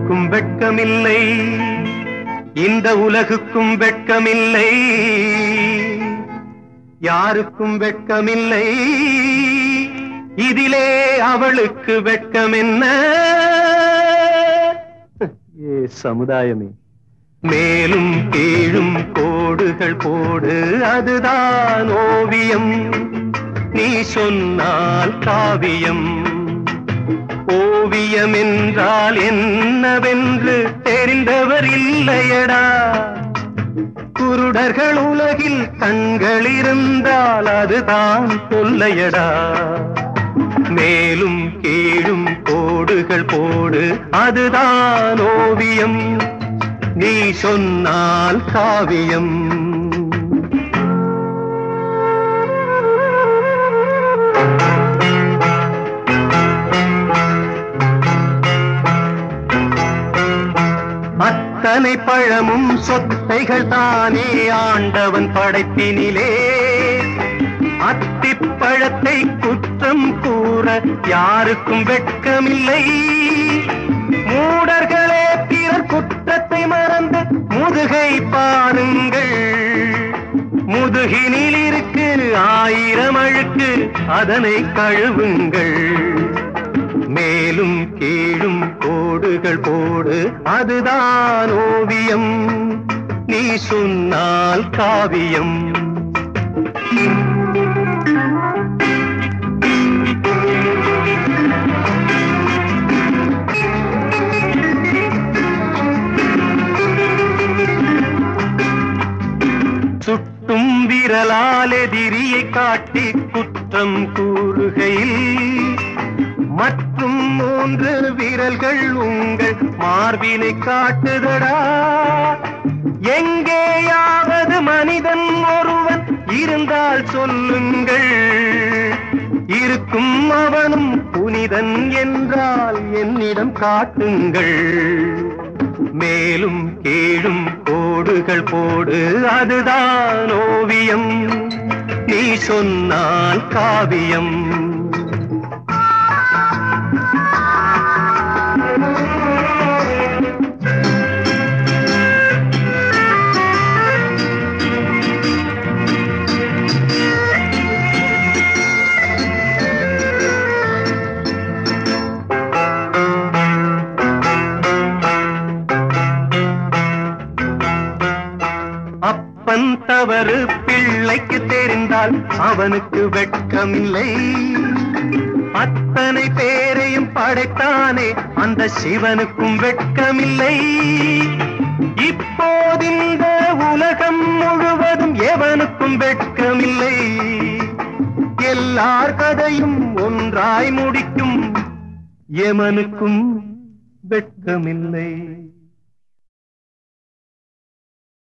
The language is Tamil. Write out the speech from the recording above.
யாருக்கும் வெட்கமில்லை இந்த உலகுக்கும் வெட்கமில்லை யாருக்கும் வெட்கமில்லை இதிலே அவளுக்கு வெட்கம் என்ன ஏ சமுதாயமே மேலும் கீழும் கோடுகள் போடு அதுதான் ஓவியம் நீ சொன்னால் காவியம் ஓவியம் என்றால் என்னவென்று தெரிந்தவர் இல்லையடா குருடர்கள் உலகில் கண்கள் இருந்தால் அதுதான் தொல்லையடா மேலும் கீழும் கோடுகள் போடு அதுதான் ஓவியம் நீ சொன்னால் காவியம் அத்தனை பழமும் சொத்தைகள் தானே ஆண்டவன் படைப்பினிலே அத்திப்பழத்தை குற்றம் கூற யாருக்கும் வெட்கமில்லை மூடர்களே பிறர் குற்றத்தை மறந்து முதுகை பாருங்கள் முதுகினில் இருக்கு ஆயிரம் அழுக்கு அதனை கழுவுங்கள் மேலும் கீழும் கோடுகள் போடு அதுதான் ஓவியம் நீ சொன்னால் காவியம் சுட்டும் விரலால் எதிரியை காட்டி குற்றம் கூறுகையில் மற்றும் மூன்று விரல்கள் உங்கள் மார்பினை காட்டுதடா எங்கேயாவது மனிதன் ஒருவன் இருந்தால் சொல்லுங்கள் இருக்கும் அவனும் புனிதன் என்றால் என்னிடம் காட்டுங்கள் மேலும் கீழும் கோடுகள் போடு அதுதான் ஓவியம் நீ சொன்னால் காவியம் அப்பன் தவறு பிள்ளைக்கு தெரிந்தால் அவனுக்கு வெட்கமில்லை அத்தனை பேரையும் படைத்தானே அந்த சிவனுக்கும் வெட்கமில்லை இப்போதிந்த உலகம் முழுவதும் எவனுக்கும் வெட்கமில்லை எல்லார் கதையும் ஒன்றாய் முடிக்கும் எமனுக்கும் வெட்கமில்லை